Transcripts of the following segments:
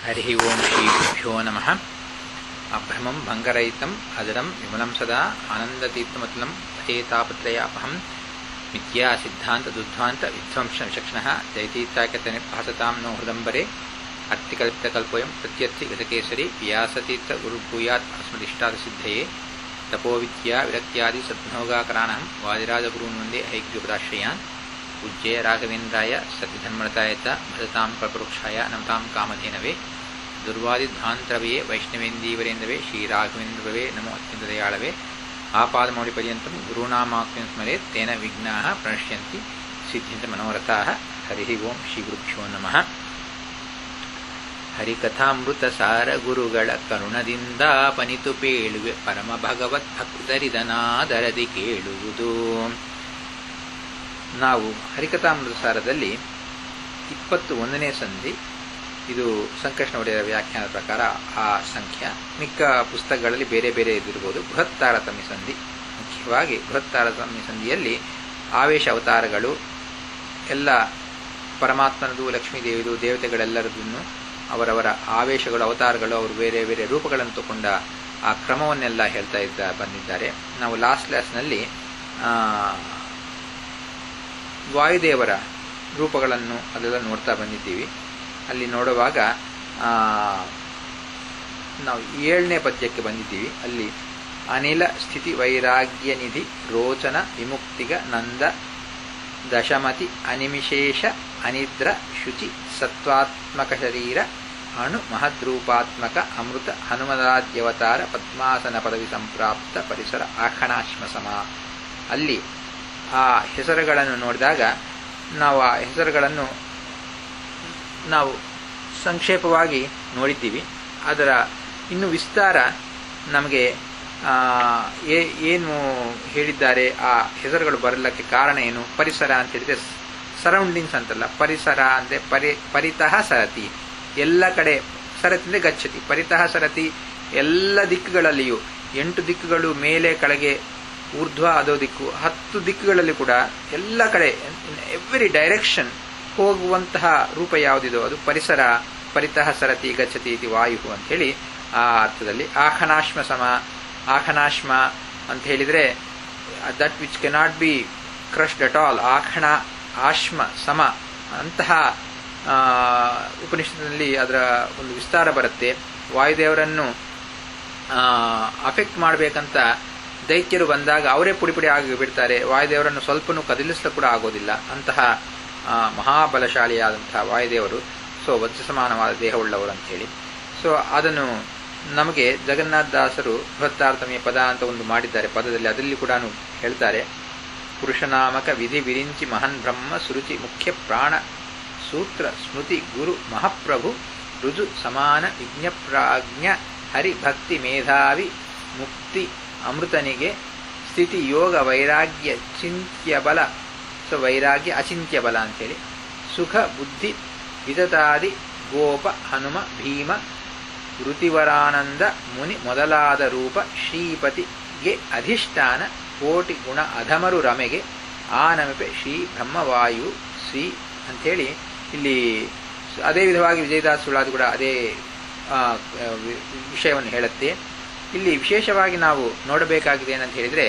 ಹರಿ ಓಂ ಶ್ರೀಗುಭ್ಯೋ ನಮಃ ಅಭ್ರಮಂ ಭಂಗರಹಿತಂ ಅಜರಂ ವಿಮಲಂ ಸದಾ ಆನಂದತೀರ್ಥಮತುಲಂ ಭಜೇತಾಪತ್ರಯಾಪಹಂ ಮಿಥ್ಯಾ ಸಿದ್ಧಾಂತ ದುಧ್ವಾಂತ ವಿಧ್ವಂಸ ವಿಚಕ್ಷಣಃ ಜಯತೀರ್ಥಾಕತನೆ ಭಾಸತಾಂ ನೋ ಹೃದಂಬರೆ ಅರ್ಥಿಕಲ್ಪಿತಕಲ್ಪೋಯಂ ಪ್ರತ್ಯರ್ಥಿ ಗತಕೇಸರಿ ವ್ಯಾಸತೀರ್ಥ ಗುರುಭೂಯಾತ್ ಅಸ್ಮದಿಷ್ಟಾದಸಿದ್ಧಯೇ ತಪೋವಿದ್ಯಾ ವಿರಕ್ತ್ಯಾದಿ ಸದ್ಭೋಗಾಕರಾಣಹಂ ವಾದಿರಾಜಗುರುನ್ ವಂದೇ ಹೈಗ್ರೀಪದಾಶ್ರಯಾನ್ ಪೂಜ್ಯಯ ರಾಘವೇಂದ್ರಾಯ ಸತ್ಯಧನ್ಮಳತಾಯ ಚ ಭಜತಾಂ ಕಲ್ಪವೃಕ್ಷಾಯ ನಮತಾಂ ಕಾಮಧೇನವೇ ದುರ್ವಾದಿಧ್ವಾಂತರವೇ ವೈಷ್ಣವೇಂದೀವರೇಂದವೇ ಶ್ರೀರಾಘವೇಂದ್ರವೇ ನಮೋ ಅತ್ಯಂತದಯಾಳವೇ ಆಪಾದಮೌಳಿಪರ್ಯಂతం ಗುರುನಾಮಾಕ್ಯಂ ಸ್ಮರೇತ್ ತೇನ ವಿಘ್ನಾಃ ಪ್ರಣಶ್ಯಂತಿ ಸಿದ್ಧ್ಯಂತ ಮನೋರಥಾಃ ಹರಿ ಓಂ ಶ್ರೀಗುರುಭ್ಯೋ ನಮಃ ಹರಿಕಥಾಮೃತ ಸಾರ ಗುರುಗಳ ಕರುಣದಿಂದ ಪನಿತು ಪೇಳುವೆ ಪರಮ ಭಗವತ್ ಭಕ್ತರಿದನಾದರದಿ ಕೇಳುವುದು ನಾವು ಹರಿಕಥಾಮೃತ ಸಾರದಲ್ಲಿ ಇಪ್ಪತ್ತು ಒಂದನೇ ಸಂಧಿ ಇದು ಸಂಕಷ್ಣ ಒಡೆಯರ ವ್ಯಾಖ್ಯಾನದ ಪ್ರಕಾರ ಆ ಸಂಖ್ಯೆ ಮಿಕ್ಕ ಪುಸ್ತಕಗಳಲ್ಲಿ ಬೇರೆ ಬೇರೆ ಇದಿರಬಹುದು ಬೃಹತ್ ತಾರತಮ್ಯ ಸಂಧಿ ಮುಖ್ಯವಾಗಿ ಬೃಹತ್ ತಾರತಮ್ಯ ಸಂಧಿಯಲ್ಲಿ ಆವೇಶ ಅವತಾರಗಳು ಎಲ್ಲ ಪರಮಾತ್ಮನದು ಲಕ್ಷ್ಮೀದೇವಿದು ದೇವತೆಗಳೆಲ್ಲರದನ್ನು ಅವರವರ ಆವೇಶಗಳು ಅವತಾರಗಳು ಅವರು ಬೇರೆ ಬೇರೆ ರೂಪಗಳನ್ನು ತಗೊಂಡ ಆ ಕ್ರಮವನ್ನೆಲ್ಲ ಹೇಳ್ತಾ ಇದ್ದ ಬಂದಿದ್ದಾರೆ ನಾವು ಲಾಸ್ಟ್ ಕ್ಲಾಸ್ನಲ್ಲಿ ವಾಯುದೇವರ ರೂಪಗಳನ್ನು ಅದೆಲ್ಲ ನೋಡ್ತಾ ಬಂದಿದ್ದೀವಿ ಅಲ್ಲಿ ನೋಡುವಾಗ ನಾವು ಏಳನೇ ಪದ್ಯಕ್ಕೆ ಬಂದಿದ್ದೀವಿ ಅಲ್ಲಿ ಅನಿಲ ಸ್ಥಿತಿ ವೈರಾಗ್ಯ ನಿಧಿ ರೋಚನ ವಿಮುಕ್ತಿಗ ನಂದ ದಶಮತಿ ಅನಿಮಿಶೇಷ ಅನಿದ್ರ ಶುಚಿ ಸತ್ವಾತ್ಮಕ ಶರೀರ ಅಣು ಮಹದ್ರೂಪಾತ್ಮಕ ಅಮೃತ ಹನುಮದಾದ್ಯವತಾರ ಪದ್ಮಾಸನ ಪದವಿ ಸಂಪ್ರಾಪ್ತ ಪರಿಸರ ಆಖಣಾಶ್ಮ ಸಮ ಅಲ್ಲಿ ಆ ಹೆಸರುಗಳನ್ನು ನೋಡಿದಾಗ ನಾವು ಆ ಹೆಸರುಗಳನ್ನು ನಾವು ಸಂಕ್ಷೇಪವಾಗಿ ನೋಡಿದ್ದೀವಿ ಅದರ ಇನ್ನು ವಿಸ್ತಾರ ನಮಗೆ ಏನು ಹೇಳಿದ್ದಾರೆ ಆ ಹೆಸರುಗಳು ಬರಲಿಕ್ಕೆ ಕಾರಣ ಏನು ಪರಿಸರ ಅಂತ ಹೇಳಿದ್ರೆ ಸರೌಂಡಿಂಗ್ಸ್ ಅಂತಲ್ಲ ಪರಿಸರ ಅಂದರೆ ಪರಿ ಪರಿತಃ ಸರತಿ ಎಲ್ಲ ಕಡೆ ಸರತಿ ಅಂದರೆ ಗಚ್ಚತಿ ಪರಿತಃ ಸರತಿ ಎಲ್ಲ ದಿಕ್ಕುಗಳಲ್ಲಿಯೂ ಎಂಟು ದಿಕ್ಕುಗಳು ಮೇಲೆ ಕೆಳಗೆ ಊರ್ಧ್ವ ಅದೋ ದಿಕ್ಕು ಹತ್ತು ದಿಕ್ಕುಗಳಲ್ಲಿ ಕೂಡ ಎಲ್ಲ ಕಡೆ ಎವ್ರಿ ಡೈರೆಕ್ಷನ್ ಹೋಗುವಂತಹ ರೂಪ ಯಾವುದಿದೋ ಅದು ಪರಿಸರ ಪರಿತಃ ಸರತಿ ಗಚ್ಚತಿ ಇತಿ ವಾಯು ಅಂತ ಹೇಳಿ ಆ ಅರ್ಥದಲ್ಲಿ ಆಖನಾಶ್ಮ ಸಮ ಆಖನಾಶ್ಮ ಅಂತ ಹೇಳಿದ್ರೆ that which cannot be crushed at all ಆಖಣ ಆಶ್ಮ ಸಮ ಅಂತಹ ಉಪನಿಷತ್ತಿನಲ್ಲಿ ಅದರ ಒಂದು ವಿಸ್ತಾರ ಬರುತ್ತೆ ವಾಯುದೇವರನ್ನು ಅಫೆಕ್ಟ್ ಮಾಡಬೇಕಂತ ದೈತ್ಯರು ಬಂದಾಗ ಅವರೇ ಪುಡಿ ಪುಡಿ ಆಗಿ ಬಿಡ್ತಾರೆ ವಾಯುದೇವರನ್ನು ಸ್ವಲ್ಪನೂ ಕದಿಲಿಸಲು ಕೂಡ ಆಗೋದಿಲ್ಲ ಅಂತಹ ಮಹಾಬಲಶಾಲಿಯಾದಂತಹ ವಾಯುದೇವರು ಸೊ ವಜ್ರ ಸಮಾನವಾದ ದೇಹವುಳ್ಳವರು ಅಂತ ಹೇಳಿ ಸೊ ಅದನ್ನು ನಮಗೆ ಜಗನ್ನಾಥ ದಾಸರು ಬೃಹತ್ತಾರ್ಥಮೀಯ ಪದ ಅಂತ ಒಂದು ಮಾಡಿದ್ದಾರೆ ಪದದಲ್ಲಿ ಅದರಲ್ಲಿ ಕೂಡ ಹೇಳ್ತಾರೆ ಪುರುಷನಾಮಕ ವಿಧಿ ವಿರಿಂಚಿ ಮಹನ್ ಬ್ರಹ್ಮ ಸುರುಚಿ ಮುಖ್ಯ ಪ್ರಾಣ ಸೂತ್ರ ಸ್ಮೃತಿ ಗುರು ಮಹಾಪ್ರಭು ರುಜು ಸಮಾನ ವಿಜ್ಞಪ್ರಾಜ್ಞ ಹರಿಭಕ್ತಿ ಮೇಧಾವಿ ಮುಕ್ತಿ ಅಮೃತನಿಗೆ ಸ್ಥಿತಿ ಯೋಗ ವೈರಾಗ್ಯ ಚಿಂತ್ಯ ಬಲ ಸೊ ವೈರಾಗ್ಯ ಅಚಿಂತ್ಯ ಬಲ ಅಂತೇಳಿ ಸುಖ ಬುದ್ಧಿ ವಿದತಾದಿ ಗೋಪ ಹನುಮ ಭೀಮ ಋತಿವರಾನಂದ ಮುನಿ ಮೊದಲಾದ ರೂಪ ಶ್ರೀಪತಿಗೆ ಅಧಿಷ್ಠಾನ ಕೋಟಿ ಗುಣ ಅಧಮರು ರಮೆಗೆ ಆ ನಮಿಪೆ ಶ್ರೀ ಬ್ರಹ್ಮವಾಯು ಶ್ರೀ ಅಂಥೇಳಿ ಇಲ್ಲಿ ಅದೇ ವಿಧವಾಗಿ ವಿಜಯದಾಸ್ ಸುಳಾದು ಕೂಡ ಅದೇ ವಿಷಯವನ್ನು ಹೇಳುತ್ತೆ ಇಲ್ಲಿ ವಿಶೇಷವಾಗಿ ನಾವು ನೋಡಬೇಕಾಗಿದೆ ಏನಂತ ಹೇಳಿದರೆ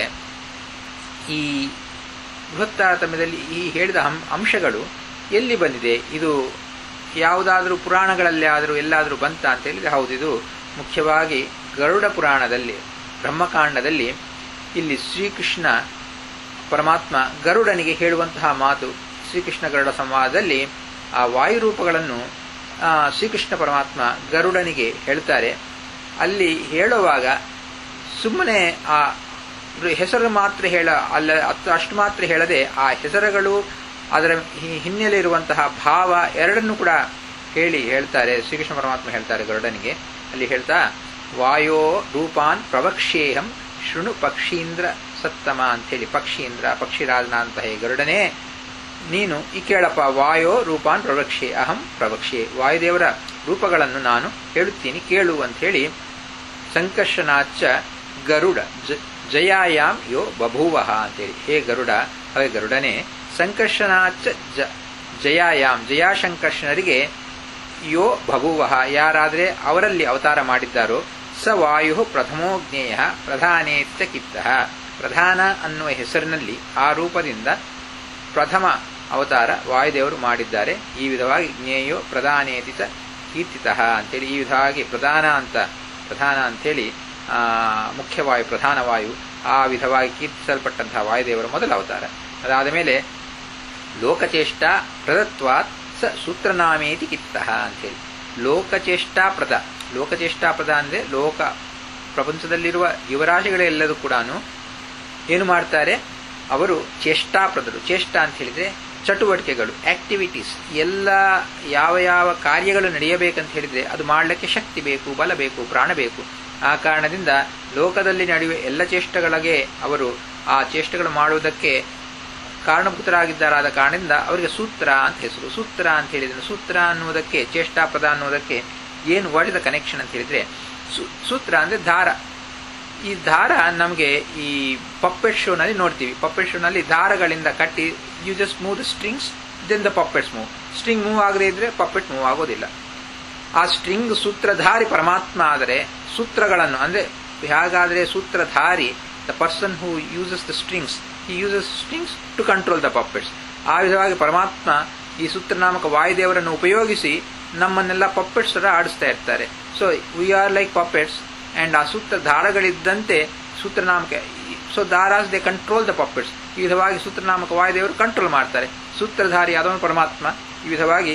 ಈ ಬೃಹತ್ತಾರತಮ್ಯದಲ್ಲಿ ಈ ಹೇಳಿದ ಅಂಶಗಳು ಎಲ್ಲಿ ಬಂದಿದೆ ಇದು ಯಾವುದಾದ್ರೂ ಪುರಾಣಗಳಲ್ಲಿ ಆದರೂ ಎಲ್ಲಾದರೂ ಬಂತ ಅಂತ ಹೇಳಿದರೆ ಹೌದು ಇದು ಮುಖ್ಯವಾಗಿ ಗರುಡ ಪುರಾಣದಲ್ಲಿ ಬ್ರಹ್ಮಕಾಂಡದಲ್ಲಿ ಇಲ್ಲಿ ಶ್ರೀಕೃಷ್ಣ ಪರಮಾತ್ಮ ಗರುಡನಿಗೆ ಹೇಳುವಂತಹ ಮಾತು ಶ್ರೀಕೃಷ್ಣ ಗರುಡ ಸಂವಾದದಲ್ಲಿ ಆ ವಾಯುರೂಪಗಳನ್ನು ಶ್ರೀಕೃಷ್ಣ ಪರಮಾತ್ಮ ಗರುಡನಿಗೆ ಹೇಳ್ತಾರೆ ಅಲ್ಲಿ ಹೇಳುವಾಗ ಸುಮ್ಮನೆ ಆ ಹೆಸರು ಮಾತ್ರ ಹೇಳ ಅಲ್ಲ ಅಷ್ಟು ಮಾತ್ರ ಹೇಳದೆ ಆ ಹೆಸರುಗಳು ಅದರ ಹಿನ್ನೆಲೆ ಇರುವಂತಹ ಭಾವ ಎರಡನ್ನು ಕೂಡ ಹೇಳಿ ಹೇಳ್ತಾರೆ ಶ್ರೀಕೃಷ್ಣ ಪರಮಾತ್ಮ ಹೇಳ್ತಾರೆ ಗರುಡನಿಗೆ ಅಲ್ಲಿ ಹೇಳ್ತಾ ವಾಯೋ ರೂಪಾನ್ ಪ್ರವಕ್ಷೇಹಂ ಶೃಣು ಪಕ್ಷೀಂದ್ರ ಸತ್ತಮ ಅಂಥೇಳಿ ಪಕ್ಷೀಂದ್ರ ಪಕ್ಷಿರಾಜನ ಅಂತ ಹೇ ಗರುಡನೇ ನೀನು ಈ ಕೇಳಪ್ಪ ವಾಯೋ ರೂಪಾನ್ ಪ್ರವಕ್ಷೆ ಅಹಂ ಪ್ರವಕ್ಷೆ ವಾಯುದೇವರ ರೂಪಗಳನ್ನು ನಾನು ಹೇಳುತ್ತೀನಿ ಕೇಳು ಅಂತ ಹೇಳಿ ಸಂಕರ್ಷನಾಚ ಗರುಡ ಜಯಾಯಾಮ್ ಯೋ ಬಭೂವಹ ಅಂತೇಳಿ ಹೇ ಗರುಡ ಹಾಗೆ ಗರುಡನೇ ಸಂಕರ್ಷನಾಚ ಜ ಜಯಾಯಾಮ್ ಜಯಾಶಂಕರ್ಷಣರಿಗೆ ಯೋ ಬಭುವಃ ಯಾರಾದರೆ ಅವರಲ್ಲಿ ಅವತಾರ ಮಾಡಿದ್ದಾರೋ ಸ ವಾಯು ಪ್ರಥಮೋ ಜ್ಞೇಯ ಪ್ರಧಾನೇತ್ಯ ಕಿಪ್ತಃ ಪ್ರಧಾನ ಅನ್ನುವ ಹೆಸರಿನಲ್ಲಿ ಆ ರೂಪದಿಂದ ಪ್ರಥಮ ಅವತಾರ ವಾಯುದೇವರು ಮಾಡಿದ್ದಾರೆ ಈ ವಿಧವಾಗಿ ಜ್ಞೇಯೋ ಪ್ರಧಾನೇತಿತ ಕೀರ್ತಿತಃ ಅಂತೇಳಿ ಈ ವಿಧವಾಗಿ ಪ್ರಧಾನ ಅಂತ ಪ್ರಧಾನ ಅಂತೇಳಿ ಆ, ಮುಖ್ಯವಾಯು ಪ್ರಧಾನ ವಾಯು ಆ ವಿಧವಾಗಿ ಕೀರ್ತಿಸಲ್ಪಟ್ಟಂತಹ ವಾಯುದೇವರ ಮೊದಲ ಅವತಾರ ಅದಾದ ಮೇಲೆ ಲೋಕಚೇಷ್ಟ ಪ್ರದತ್ವಾತ್ ಸ ಸೂತ್ರನಾಮೇತಿ ಕಿತ್ತಃ ಅಂತೇಳಿ ಲೋಕಚೇಷ್ಟಾಪ್ರದ ಲೋಕಚೇಷ್ಟಾಪ್ರದ ಅಂದರೆ ಲೋಕ ಪ್ರಪಂಚದಲ್ಲಿರುವ ಜೀವರಾಶಿಗಳೆಲ್ಲದೂ ಕೂಡ ಏನು ಮಾಡ್ತಾರೆ ಅವರು ಚೇಷ್ಟಾಪ್ರದರು ಚೇಷ್ಟ ಅಂತ ಹೇಳಿದ್ರೆ ಚಟುವಟಿಕೆಗಳು ಆಕ್ಟಿವಿಟೀಸ್ ಎಲ್ಲ ಯಾವ ಯಾವ ಕಾರ್ಯಗಳು ನಡೆಯಬೇಕಂತ ಹೇಳಿದ್ರೆ ಅದು ಮಾಡಲಿಕ್ಕೆ ಶಕ್ತಿ ಬೇಕು ಬಲ ಬೇಕು ಪ್ರಾಣ ಬೇಕು ಆ ಕಾರಣದಿಂದ ಲೋಕದಲ್ಲಿ ನಡೆಯುವ ಎಲ್ಲ ಚೇಷ್ಟಗಳಿಗೆ ಅವರು ಆ ಚೇಷ್ಟೆಗಳು ಮಾಡುವುದಕ್ಕೆ ಕಾರಣಭೂತರಾಗಿದ್ದಾರಾದ ಕಾರಣದಿಂದ ಅವರಿಗೆ ಸೂತ್ರ ಅಂತ ಹೆಸರು ಸೂತ್ರ ಅಂತ ಹೇಳಿದ್ರೆ ಸೂತ್ರ ಅನ್ನುವುದಕ್ಕೆ ಚೇಷ್ಟಾಪದ ಅನ್ನುವುದಕ್ಕೆ ಏನು ವಾಟ್ ಇಸ್ ದ ಕನೆಕ್ಷನ್ ಅಂತ ಹೇಳಿದ್ರೆ ಸೂ- ಸೂತ್ರ ಅಂದ್ರೆ ದಾರ ಈ ದಾರ ನಮಗೆ ಈ ಪಪ್ಪೆಟ್ ಶೋನಲ್ಲಿ ನೋಡ್ತೀವಿ ಪಪ್ಪೆಟ್ ಶೋನಲ್ಲಿ ದಾರಗಳಿಂದ ಕಟ್ಟಿ you just move the strings then the puppets move string move ಆಗದೇ ಇದ್ರೆ ಪಪ್ಪೆಟ್ ಮೂವ್ ಆಗೋದಿಲ್ಲ ಆ ಸ್ಟ್ರಿಂಗ್ ಸೂತ್ರಧಾರಿ ಪರಮಾತ್ಮ ಆದರೆ ಸೂತ್ರಗಳನ್ನು ಅಂದ್ರೆ ಹೇಗಾದರೆ ಸೂತ್ರಧಾರಿ the person who uses the strings he uses strings to control the puppets ಆ ವಿಧವಾಗಿ ಪರಮಾತ್ಮ ಈ ಸೂತ್ರನಾಮಕ ವಾಯುದೇವರನ್ನು ಉಪಯೋಗಿಸಿ ನಮ್ಮನ್ನೆಲ್ಲ ಪಪ್ಪೆಟ್ಸ್ ತರ ಆಡಿಸ್ತಾ ಇರ್ತಾರೆ so we are like puppets and ಆ ಸೂತ್ರ ದಾರಗಳಿದ್ದಂತೆ ಸೂತ್ರನಾಮಕ ಸೊ ದಾರಾಸ್ ದೇ ಕಂಟ್ರೋಲ್ ದ ಪಪ್ಪೆಟ್ಸ್ ಈ ವಿಧವಾಗಿ ಸೂತ್ರನಾಮಕ ವಾಯುದೇವರು ಕಂಟ್ರೋಲ್ ಮಾಡ್ತಾರೆ ಸೂತ್ರಧಾರಿ ಆದವನು ಪರಮಾತ್ಮ ಈ ವಿಧವಾಗಿ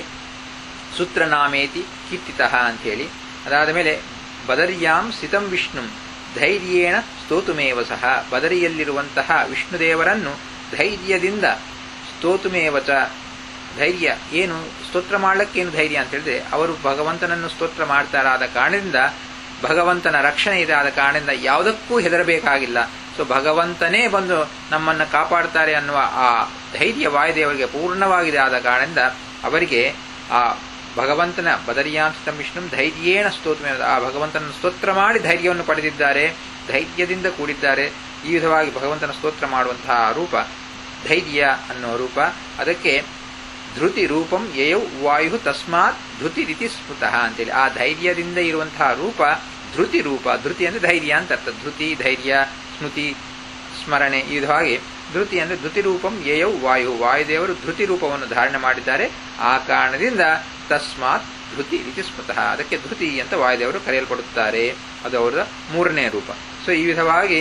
ಸೂತ್ರನಾಮೇತಿ ಕೀರ್ತಿತಃ ಅಂಥೇಳಿ ಅದಾದ ಮೇಲೆ ಬದರಿಯಾಂ ಸ್ಥಿತಂ ವಿಷ್ಣು ಧೈರ್ಯೇಣ ಸ್ತೋತುಮೇವ ಸಹ ಬದರಿಯಲ್ಲಿರುವಂತಹ ವಿಷ್ಣುದೇವರನ್ನು ಧೈರ್ಯದಿಂದ ಸ್ತೋತುಮೇವ ಚ ಧೈರ್ಯ ಏನು ಸ್ತೋತ್ರ ಮಾಡಲಿಕ್ಕೇನು ಧೈರ್ಯ ಅಂತ ಹೇಳಿದ್ರೆ ಅವರು ಭಗವಂತನನ್ನು ಸ್ತೋತ್ರ ಮಾಡ್ತಾರಾದ ಕಾರಣದಿಂದ ಭಗವಂತನ ರಕ್ಷಣೆ ಇದೆ ಆದ ಕಾರಣದಿಂದ ಯಾವುದಕ್ಕೂ ಹೆದರಬೇಕಾಗಿಲ್ಲ ಸೊ ಭಗವಂತನೇ ಬಂದು ನಮ್ಮನ್ನು ಕಾಪಾಡ್ತಾರೆ ಅನ್ನುವ ಆ ಧೈರ್ಯ ವಾಯುದೇವರಿಗೆ ಪೂರ್ಣವಾಗಿದೆ ಆದ ಕಾರಣದಿಂದ ಅವರಿಗೆ ಆ ಭಗವಂತನ ಬದರಿಯಾಂಶ ವಿಷ್ಣು ಧೈರ್ಯೇಣ ಸ್ತೋತ್ರ ಆ ಭಗವಂತನ ಸ್ತೋತ್ರ ಮಾಡಿ ಧೈರ್ಯವನ್ನು ಪಡೆದಿದ್ದಾರೆ ಧೈರ್ಯದಿಂದ ಕೂಡಿದ್ದಾರೆ ಈ ವಿಧವಾಗಿ ಭಗವಂತನ ಸ್ತೋತ್ರ ಮಾಡುವಂತಹ ರೂಪ ಧೈರ್ಯ ಅನ್ನುವ ರೂಪ ಅದಕ್ಕೆ ಧೃತಿ ರೂಪಂ ಯಯೌ ವಾಯು ತಸ್ಮಾತ್ ಧೃತಿ ರೀತಿ ಸ್ಮೃತಃ ಅಂತೇಳಿ ಆ ಧೈರ್ಯದಿಂದ ಇರುವಂತಹ ರೂಪ ಧೃತಿ ರೂಪ ಧೃತಿ ಅಂದ್ರೆ ಧೈರ್ಯ ಅಂತ ಅರ್ಥ ಧೃತಿ ಧೈರ್ಯ ಸ್ಮೃತಿ ಸ್ಮರಣೆ ಈ ವಿಧವಾಗಿ ಧೃತಿ ಅಂದ್ರೆ ಧೃತಿ ರೂಪಂ ಯಯೌ ವಾಯು ವಾಯುದೇವರು ಧೃತಿ ರೂಪವನ್ನು ಧಾರಣೆ ಮಾಡಿದ್ದಾರೆ ಆ ಕಾರಣದಿಂದ ತಸ್ಮಾತ್ ಧೃತಿ ರೀತಿ ಸ್ಮೃತಃ ಅದಕ್ಕೆ ಧೃತಿ ಅಂತ ವಾಯುದೇವರು ಕರೆಯಲ್ಪಡುತ್ತಾರೆ ಅದು ಅವರ ಮೂರನೇ ರೂಪ ಸೊ ಈ ವಿಧವಾಗಿ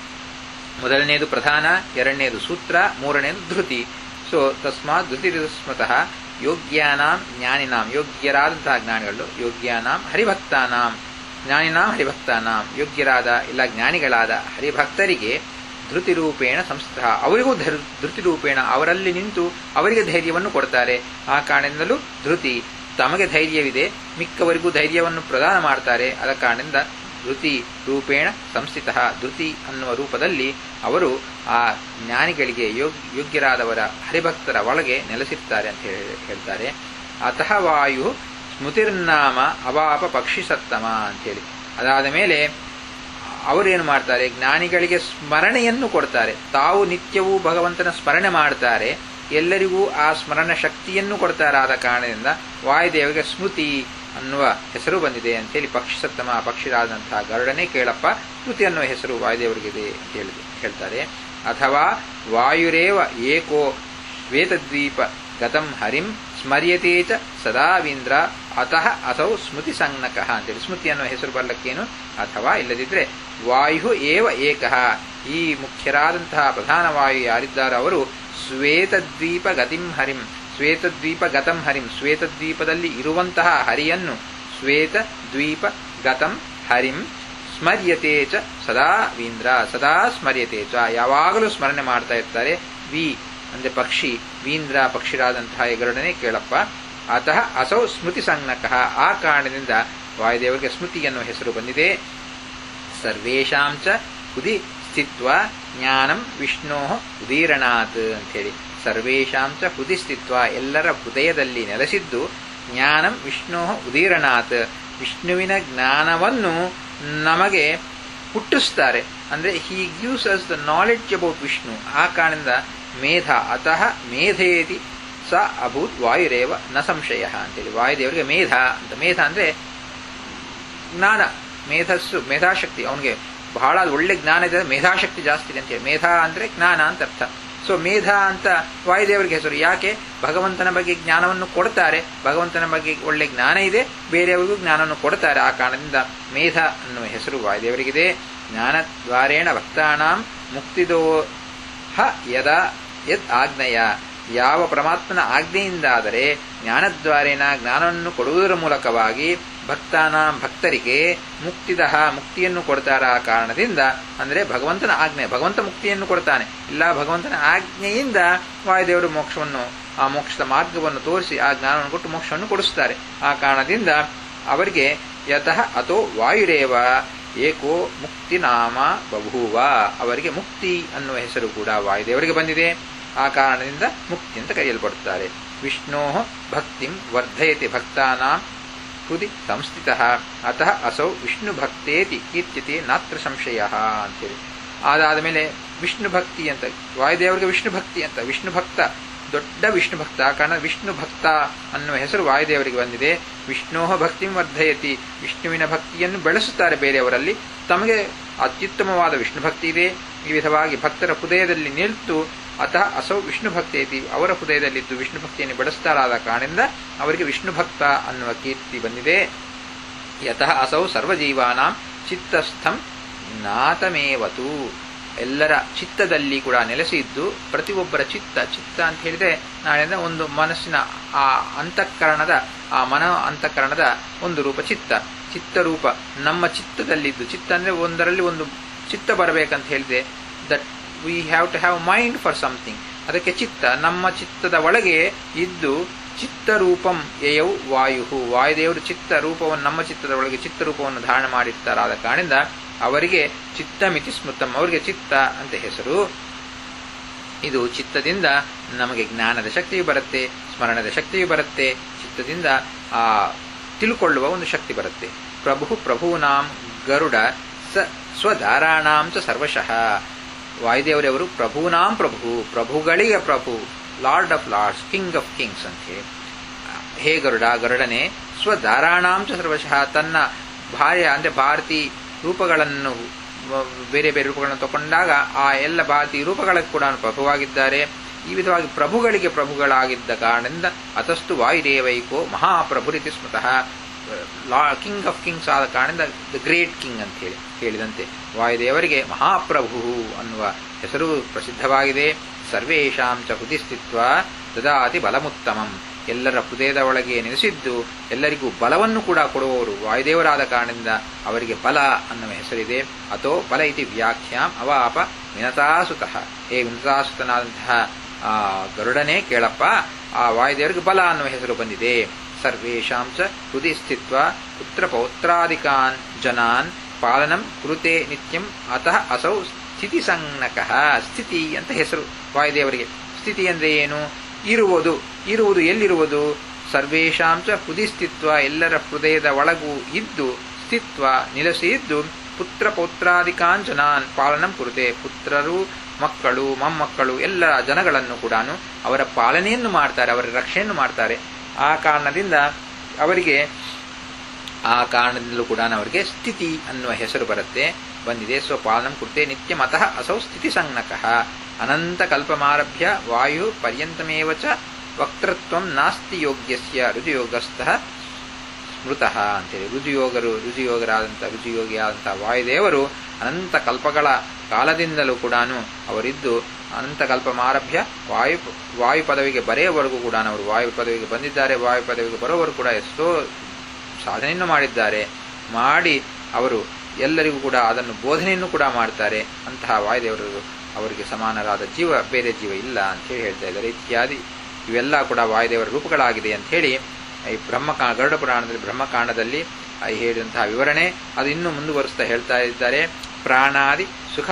ಮೊದಲನೆಯದು ಪ್ರಧಾನ ಎರಡನೇದು ಸೂತ್ರ ಮೂರನೇದು ಧೃತಿ ಸೊ ತಸ್ಮಾತ್ ಧೃತಿ ಸ್ಮತಃ ಯೋಗ್ಯಾನಾಂ ಜ್ಞಾನಿನಾಂ ಯೋಗ್ಯರಾದಂತಹ ಜ್ಞಾನಿಗಳು ಯೋಗ್ಯಾನಾಂ ಹರಿಭಕ್ತಾನಾಂ ಜ್ಞಾನಿನಾಂ ಹರಿಭಕ್ತಾನಾಂ ಯೋಗ್ಯರಾದ ಇಲ್ಲ ಜ್ಞಾನಿಗಳಾದ ಹರಿಭಕ್ತರಿಗೆ ಧೃತಿ ರೂಪೇಣ ಸಂಸ್ಥಿತ ಅವರಿಗೂ ಧರ್- ಧೃತಿ ರೂಪೇಣ ಅವರಲ್ಲಿ ನಿಂತು ಅವರಿಗೆ ಧೈರ್ಯವನ್ನು ಕೊಡ್ತಾರೆ ಆ ಕಾರಣದಿಂದಲೂ ಧೃತಿ ತಮಗೆ ಧೈರ್ಯವಿದೆ ಮಿಕ್ಕವರಿಗೂ ಧೈರ್ಯವನ್ನು ಪ್ರದಾನ ಮಾಡ್ತಾರೆ ಆದ ಕಾರಣದಿಂದ ಧೃತಿ ರೂಪೇಣ ಸಂಸ್ಥಿತ ಧೃತಿ ಅನ್ನುವ ರೂಪದಲ್ಲಿ ಅವರು ಆ ಜ್ಞಾನಿಗಳಿಗೆ ಯೋಗ್ ಯೋಗ್ಯರಾದವರ ಹರಿಭಕ್ತರ ಒಳಗೆ ನೆಲೆಸಿರ್ತಾರೆ ಅಂತ ಹೇಳಿ ಹೇಳ್ತಾರೆ ಅತಃ ವಾಯು ಸ್ಮೃತಿರ್ನಾಮ ಅವಾಪ ಪಕ್ಷಿ ಸತ್ತಮ ಅಂತೇಳಿ ಅದಾದ ಮೇಲೆ ಅವರೇನು ಮಾಡ್ತಾರೆ ಜ್ಞಾನಿಗಳಿಗೆ ಸ್ಮರಣೆಯನ್ನು ಕೊಡ್ತಾರೆ ತಾವು ನಿತ್ಯವೂ ಭಗವಂತನ ಸ್ಮರಣೆ ಮಾಡ್ತಾರೆ ಎಲ್ಲರಿಗೂ ಆ ಸ್ಮರಣ ಶಕ್ತಿಯನ್ನು ಕೊಡ್ತಾರಾದ ಕಾರಣದಿಂದ ವಾಯುದೇವರಿಗೆ ಸ್ಮೃತಿ ಅನ್ನುವ ಹೆಸರು ಬಂದಿದೆ ಅಂತೇಳಿ ಪಕ್ಷಿ ಸತ್ತಮ ಪಕ್ಷಿರಾದಂತಹ ಗರುಡನೇ ಕೇಳಪ್ಪ ಸ್ಮೃತಿ ಅನ್ನುವ ಹೆಸರು ವಾಯುದೇವರಿಗಿದೆ ಅಂತ ಹೇಳಿ ಹೇಳ್ತಾರೆ ಅಥವಾ ವಾಯುರೇವ ಏಕೋ ಶ್ವೇತದ್ವೀಪ ಗತಂ ಹರಿಂ ಸ್ಮರ್ಯತೆ ಚ ಸದಾವೀಂದ್ರ ಅತಃ ಅಸೌ ಸ್ಮೃತಿ ಸಂಜ್ಞಕಃ ಅಂತೇಳಿ ಸ್ಮೃತಿ ಅನ್ನೋ ಹೆಸರು ಬರ್ಲಕ್ಕೇನು ಅಥವಾ ಇಲ್ಲದಿದ್ರೆ ವಾಯು ಏವ ಏಕಃ ಈ ಮುಖ್ಯರಾದಂತಹ ಪ್ರಧಾನ ವಾಯು ಯಾರಿದ್ದಾರೋ ಅವರು ಶ್ವೇತದ್ವೀಪ ಗತಿಂ ಹರಿಂ ಶ್ವೇತದ್ವೀಪ ಗತಂ ಹರಿಂ ಶ್ವೇತದ್ವೀಪದಲ್ಲಿ ಇರುವಂತಹ ಹರಿಯನ್ನು ಶ್ವೇತ ದ್ವೀಪ ಗತಂ ಹರಿಂ ಸ್ಮರ್ಯತೆ ಚ ಸದಾ ವೀಂದ್ರ ಸದಾ ಸ್ಮರ್ಯತೆ ಚ ಯಾವಾಗಲೂ ಸ್ಮರಣೆ ಮಾಡ್ತಾ ಇರ್ತಾರೆ ವಿ ಅಂದ್ರೆ ಪಕ್ಷಿ ವೀಂದ್ರ ಪಕ್ಷಿರಾದಂತಹ ಗರುಡನೆ ಕೇಳಪ್ಪ ಅತಃ ಅಸೌ ಸ್ಮೃತಿ ಸಂಜ್ಞಕಃ ಆ ಕಾರಣದಿಂದ ವಾಯುದೇವರಿಗೆ ಸ್ಮೃತಿ ಎನ್ನುವ ಹೆಸರು ಬಂದಿದೆ ಸರ್ವೇಷಾಂ ಚ ಉದಿ ಸ್ಥಿತ್ವ ಜ್ಞಾನಂ ವಿಷ್ಣೋ ಉದೀರಣಾತ್ ಅಂಥೇಳಿ ಸರ್ವೇಷಾಂ ಚ ಹೃದಿ ಸ್ಥಿತ್ವ ಎಲ್ಲರ ಹೃದಯದಲ್ಲಿ ನೆಲೆಸಿದ್ದು ಜ್ಞಾನಂ ವಿಷ್ಣೋ ಉದೀರಣಾತ್ ವಿಷ್ಣುವಿನ ಜ್ಞಾನವನ್ನು ನಮಗೆ ಹುಟ್ಟಿಸ್ತಾರೆ ಅಂದ್ರೆ he gives us the knowledge about Vishnu ಆ ಕಾರಣದಿಂದ ಮೇಧ ಅತಃ ಮೇಧೇತಿ ಸ ಅಭೂತ್ ವಾಯುರೇವ ನ ಸಂಶಯ ಅಂತೇಳಿ ವಾಯುದೇವರಿಗೆ ಮೇಧ ಅಂತ ಮೇಧ ಅಂದ್ರೆ ಜ್ಞಾನ ಮೇಧಸ್ಸು ಮೇಧಾಶಕ್ತಿ ಅವನಿಗೆ ಬಹಳ ಒಳ್ಳೆ ಜ್ಞಾನ ಇದೆ ಮೇಧಾಶಕ್ತಿ ಜಾಸ್ತಿ ಇದೆ ಅಂತೇಳಿ ಮೇಧ ಅಂದ್ರೆ ಜ್ಞಾನ ಅಂತ ಅರ್ಥ ಸೊ ಮೇಧ ಅಂತ ವಾಯುದೇವರಿಗೆ ಹೆಸರು ಯಾಕೆ ಭಗವಂತನ ಬಗ್ಗೆ ಜ್ಞಾನವನ್ನು ಕೊಡ್ತಾರೆ ಭಗವಂತನ ಬಗ್ಗೆ ಒಳ್ಳೆ ಜ್ಞಾನ ಇದೆ ಬೇರೆಯವರಿಗೂ ಜ್ಞಾನವನ್ನು ಕೊಡ್ತಾರೆ ಆ ಕಾರಣದಿಂದ ಮೇಧ ಅನ್ನುವ ಹೆಸರು ವಾಯುದೇವರಿಗಿದೆ ಜ್ಞಾನದ್ವಾರೇಣ ಭಕ್ತಾನಾಂ ಮುಕ್ತಿದೋ ಹ ಯದಾ ಯದ್ ಆಜ್ಞೆಯ ಯಾವ ಪರಮಾತ್ಮನ ಆಜ್ಞೆಯಿಂದಾದರೆ ಜ್ಞಾನದ್ವಾರೇನ ಜ್ಞಾನವನ್ನು ಕೊಡುವುದರ ಮೂಲಕವಾಗಿ ಭಕ್ತಾನ ಭಕ್ತರಿಗೆ ಮುಕ್ತಿದ ಮುಕ್ತಿಯನ್ನು ಕೊಡ್ತಾರ ಆ ಕಾರಣದಿಂದ ಅಂದರೆ ಭಗವಂತನ ಆಜ್ಞೆ ಭಗವಂತ ಮುಕ್ತಿಯನ್ನು ಕೊಡ್ತಾನೆ ಇಲ್ಲ ಭಗವಂತನ ಆಜ್ಞೆಯಿಂದ ವಾಯುದೇವರು ಮೋಕ್ಷವನ್ನು ಆ ಮೋಕ್ಷದ ಮಾರ್ಗವನ್ನು ತೋರಿಸಿ ಆ ಜ್ಞಾನವನ್ನು ಕೊಟ್ಟು ಮೋಕ್ಷವನ್ನು ಕೊಡಿಸ್ತಾರೆ ಆ ಕಾರಣದಿಂದ ಅವರಿಗೆ ಯತಃ ಅಥೋ ವಾಯುರೇವ ಏಕೋ ಮುಕ್ತಿ ನಾಮ ಬಭೂವ ಅವರಿಗೆ ಮುಕ್ತಿ ಅನ್ನುವ ಹೆಸರು ಕೂಡ ವಾಯುದೇವರಿಗೆ ಬಂದಿದೆ ಆ ಕಾರಣದಿಂದ ಮುಕ್ತಿ ಅಂತ ಕರೆಯಲ್ಪಡುತ್ತಾರೆ ವಿಷ್ಣೋ ಭಕ್ತಿಂ ವರ್ಧಯತಿ ಭಕ್ತಾನಾಂ ಹೃದಿ ಸಂಸ್ಥಿತ ಅತಃ ಅಸೌ ವಿಷ್ಣು ಭಕ್ತೇತಿ ಕೀರ್ತಿತೆ ನಾತ್ರ ಸಂಶಯ ಅಂತೇಳಿ ಅದಾದ ಮೇಲೆ ವಿಷ್ಣು ಭಕ್ತಿ ಅಂತ ವಾಯುದೇವರಿಗೆ ವಿಷ್ಣು ಭಕ್ತಿ ಅಂತ ವಿಷ್ಣು ಭಕ್ತ ದೊಡ್ಡ ವಿಷ್ಣು ಭಕ್ತ ಕಾರಣ ವಿಷ್ಣು ಭಕ್ತ ಅನ್ನುವ ಹೆಸರು ವಾಯುದೇವರಿಗೆ ಬಂದಿದೆ ವಿಷ್ಣೋ ಭಕ್ತಿ ವರ್ಧಯತಿ ವಿಷ್ಣುವಿನ ಭಕ್ತಿಯನ್ನು ಬೆಳೆಸುತ್ತಾರೆ ಬೇರೆಯವರಲ್ಲಿ ತಮಗೆ ಅತ್ಯುತ್ತಮವಾದ ವಿಷ್ಣು ಭಕ್ತಿ ಇದೆ ಈ ವಿಧವಾಗಿ ಭಕ್ತರ ಹೃದಯದಲ್ಲಿ ನಿಲ್ತು ಅತಃ ಅಸೌ ವಿಷ್ಣು ಭಕ್ತಿ ಅವರ ಹೃದಯದಲ್ಲಿದ್ದು ವಿಷ್ಣು ಭಕ್ತಿಯನ್ನು ಬೆಳೆಸ್ತಾರಾದ ಕಾರಣದಿಂದ ಅವರಿಗೆ ವಿಷ್ಣು ಭಕ್ತ ಅನ್ನುವ ಕೀರ್ತಿ ಬಂದಿದೆ ಯತಃ ಅಸೌ ಸರ್ವಜೀವಾನಾಂ ಚಿತ್ತಸ್ಥಂ ನಾತಮೇವತು ಎಲ್ಲರ ಚಿತ್ತದಲ್ಲಿ ಕೂಡ ನೆಲೆಸಿದ್ದು ಪ್ರತಿಯೊಬ್ಬರ ಚಿತ್ತ ಚಿತ್ತ ಅಂತ ಹೇಳಿದ್ರೆ ನಾಳೆಯಿಂದ ಒಂದು ಮನಸ್ಸಿನ ಆ ಅಂತಃಕರಣದ ಆ ಮನ ಅಂತಃಕರಣದ ಒಂದು ರೂಪ ಚಿತ್ತ ಚಿತ್ತರೂಪ ನಮ್ಮ ಚಿತ್ತದಲ್ಲಿದ್ದು ಚಿತ್ತ ಅಂದ್ರೆ ಒಂದರಲ್ಲಿ ಒಂದು ಚಿತ್ತ ಬರಬೇಕಂತ ಹೇಳಿದೆ that we have to have mind for something ಅದಕ್ಕೆ ಚಿತ್ತ ನಮ್ಮ ಚಿತ್ತದ ಒಳಗೆ ಇದ್ದು ಚಿತ್ತರೂಪಂ ಯಯೌ ವಾಯು ವಾಯುದೇವರು ಚಿತ್ತ ರೂಪವನ್ನು ನಮ್ಮ ಚಿತ್ತದ ಒಳಗೆ ಚಿತ್ತರೂಪವನ್ನು ಧಾರಣ ಮಾಡಿರ್ತಾರಾದ ಕಾರಣದಿಂದ ಅವರಿಗೆ ಚಿತ್ತಮಿತಿ ಸ್ಮೃತಂ ಅವರಿಗೆ ಚಿತ್ತ ಅಂತ ಹೆಸರು ಇದು ಚಿತ್ತದಿಂದ ನಮಗೆ ಜ್ಞಾನದ ಶಕ್ತಿಯು ಬರುತ್ತೆ ಸ್ಮರಣದ ಶಕ್ತಿಯು ಬರುತ್ತೆ ಚಿತ್ತದಿಂದ ಆ ತಿಳ್ಕೊಳ್ಳುವ ಒಂದು ಶಕ್ತಿ ಬರುತ್ತೆ ಪ್ರಭು ಪ್ರಭೂನಾಂ ಗರುಡ ಸ ಸ್ವಧಾರಾಣಾಂ ಚ ಸರ್ವಶಃ ವಾಯುದೇವರವರು ಪ್ರಭೂನಾಂ ಪ್ರಭು ಪ್ರಭುಗಳಿಗೆ ಪ್ರಭು lord of lords king of kings ಅಂತ ಹೇಳಿ ಹೇ ಗರುಡ ಗರುಡನೆ ಸ್ವಧಾರಾಣಾಂಚ ಸರ್ವಶಃ ತನ್ನ ಭಾರ್ಯ ಅಂದ್ರೆ ಭಾರತಿ ರೂಪಗಳನ್ನು ಬೇರೆ ಬೇರೆ ರೂಪಗಳನ್ನು ತಗೊಂಡಾಗ ಆ ಎಲ್ಲ ಭಾರತಿ ರೂಪಗಳಿಗೆ ಕೂಡ ಪ್ರಭುವಾಗಿದ್ದಾರೆ ಈ ವಿಧವಾಗಿ ಪ್ರಭುಗಳಿಗೆ ಪ್ರಭುಗಳಾಗಿದ್ದ ಕಾರಣದಿಂದ ಅತಸ್ತು ವಾಯುದೇವೈಕೋ ಮಹಾಪ್ರಭುರಿತಿ ಸ್ಮೃತಃ ಲಾ ಕಿಂಗ್ ಆಫ್ ಕಿಂಗ್ಸ್ ಆದ ಕಾರಣದಿಂದ ದ ಗ್ರೇಟ್ ಕಿಂಗ್ ಅಂತ ಹೇಳಿ ಹೇಳಿದಂತೆ ವಾಯುದೇವರಿಗೆ ಮಹಾಪ್ರಭು ಅನ್ನುವ ಹೆಸರು ಪ್ರಸಿದ್ಧವಾಗಿದೆ ಸರ್ವೇಶಾಂ ಚ ಹೃದಿಸ್ಥಿತ್ವ ದದಾತಿ ಬಲಮುತ್ತಮಂ ಎಲ್ಲರ ಹೃದಯದ ಒಳಗೆ ನೆಲೆಸಿದ್ದು ಎಲ್ಲರಿಗೂ ಬಲವನ್ನು ಕೂಡ ಕೊಡುವವರು ವಾಯುದೇವರಾದ ಕಾರಣದಿಂದ ಅವರಿಗೆ ಬಲ ಅನ್ನುವ ಹೆಸರಿದೆ ಅಥೋ ಬಲ ಇತಿ ವ್ಯಾಖ್ಯಾಂ ಅವಾಪ ವಿನತಾಸುತಃ ಹೇ ವಿನತಾಸುತನಾದಂತಹ ಆ ಗರುಡನೇ ಕೇಳಪ್ಪ ಆ ವಾಯುದೇವರಿಗೆ ಬಲ ಅನ್ನುವ ಹೆಸರು ಬಂದಿದೆ ಸರ್ವೇಷಾಂ ಚ ಹೃದಯ ಸ್ಥಿತ್ವ ಪುತ್ರ ಪೌತ್ರಾದಿಕಾನ್ ಜನಾನ್ ಪಾಲನಂ ಕುರುತೆ ನಿತ್ಯಂ ಅತಃ ಅಸೌ ಸ್ಥಿತಿ ಸಂಜ್ಞಕಃ ಸ್ಥಿತಿ ಅಂತ ಹೆಸರು ವಾಯುದೇವರಿಗೆ ಸ್ಥಿತಿ ಅಂದ್ರೆ ಏನು ಇರುವುದು ಇರುವುದು ಎಲ್ಲಿರುವುದು ಸರ್ವೇಷಾಂ ಚ ಹೃದಯ ಸ್ಥಿತ್ವ ಎಲ್ಲರ ಹೃದಯದ ಒಳಗೂ ಇದ್ದು ಸ್ಥಿತ್ವ ನೆಲೆಸಿ ಇದ್ದು ಪುತ್ರ ಪೌತ್ರಾದಿಕಾನ್ ಜನಾನ್ ಪಾಲನಂ ಕುರುತೆ ಪುತ್ರರು ಮಕ್ಕಳು ಮೊಮ್ಮಕ್ಕಳು ಎಲ್ಲ ಜನಗಳನ್ನು ಕೂಡ ಅವರ ಪಾಲನೆಯನ್ನು ಮಾಡ್ತಾರೆ ಅವರ ರಕ್ಷಣೆಯನ್ನು ಮಾಡ್ತಾರೆ ಆ ಕಾರಣದಿಂದ ಅವರಿಗೆ ಆ ಕಾರಣದಿಂದಲೂ ಕೂಡ ಅವರಿಗೆ ಸ್ಥಿತಿ ಅನ್ನುವ ಹೆಸರು ಬರುತ್ತೆ ಬಂದಿದೆ ಸೊ ಪಾಲನಂ ಕುರ್ತೆ ನಿತ್ಯ ಮತಃ ಅಸೌ ಸ್ಥಿತಿ ಸಂಜ್ಞಕಃ ಅನಂತ ಕಲ್ಪಮಾರಭ್ಯ ವಾಯು ಪರ್ಯಂತಮೇವ ಚ ವಕ್ತೃತ್ವ ನಾಸ್ತಿ ಯೋಗ್ಯಸ್ಯ ರುಜುಯೋಗಸ್ಥಃ ಸ್ಮೃತಃ ಅಂತೇಳಿ ರುಜುಯೋಗರು ರುಜುಯೋಗರಾದಂಥ ರುಜುಯೋಗಿಯಾದಂಥ ವಾಯುದೇವರು ಅನಂತ ಕಲ್ಪಗಳ ಕಾಲದಿಂದಲೂ ಕೂಡ ಅವರಿದ್ದು ಅನಂತ ಕಲ್ಪಮಾರಭ್ಯ ವಾಯು ವಾಯು ಪದವಿಗೆ ಬರೆಯವರೆಗೂ ಕೂಡ ಅವರು ವಾಯು ಪದವಿಗೆ ಬಂದಿದ್ದಾರೆ ವಾಯು ಪದವಿಗೆ ಬರೋವರು ಕೂಡ ಎಷ್ಟೋ ಸಾಧನೆಯನ್ನು ಮಾಡಿದ್ದಾರೆ ಮಾಡಿ ಅವರು ಎಲ್ಲರಿಗೂ ಕೂಡ ಅದನ್ನು ಬೋಧನೆಯನ್ನು ಕೂಡ ಮಾಡ್ತಾರೆ ಅಂತಹ ವಾಯುದೇವರು ಅವರಿಗೆ ಸಮಾನರಾದ ಜೀವ ಬೇರೆ ಜೀವ ಇಲ್ಲ ಅಂತ ಹೇಳಿ ಹೇಳ್ತಾ ಇದ್ದಾರೆ ಇತ್ಯಾದಿ ಇವೆಲ್ಲ ಕೂಡ ವಾಯುದೇವರ ರೂಪಗಳಾಗಿದೆ ಅಂತ ಹೇಳಿ ಈ ಬ್ರಹ್ಮಕಾ ಗರುಡ ಪುರಾಣದಲ್ಲಿ ಬ್ರಹ್ಮಕಾಂಡದಲ್ಲಿ ಹೇಳಿದಂತಹ ವಿವರಣೆ ಅದು ಇನ್ನೂ ಮುಂದುವರಿಸ್ತಾ ಹೇಳ್ತಾ ಇದ್ದಾರೆ ಪ್ರಾಣಾದಿ ಸುಖ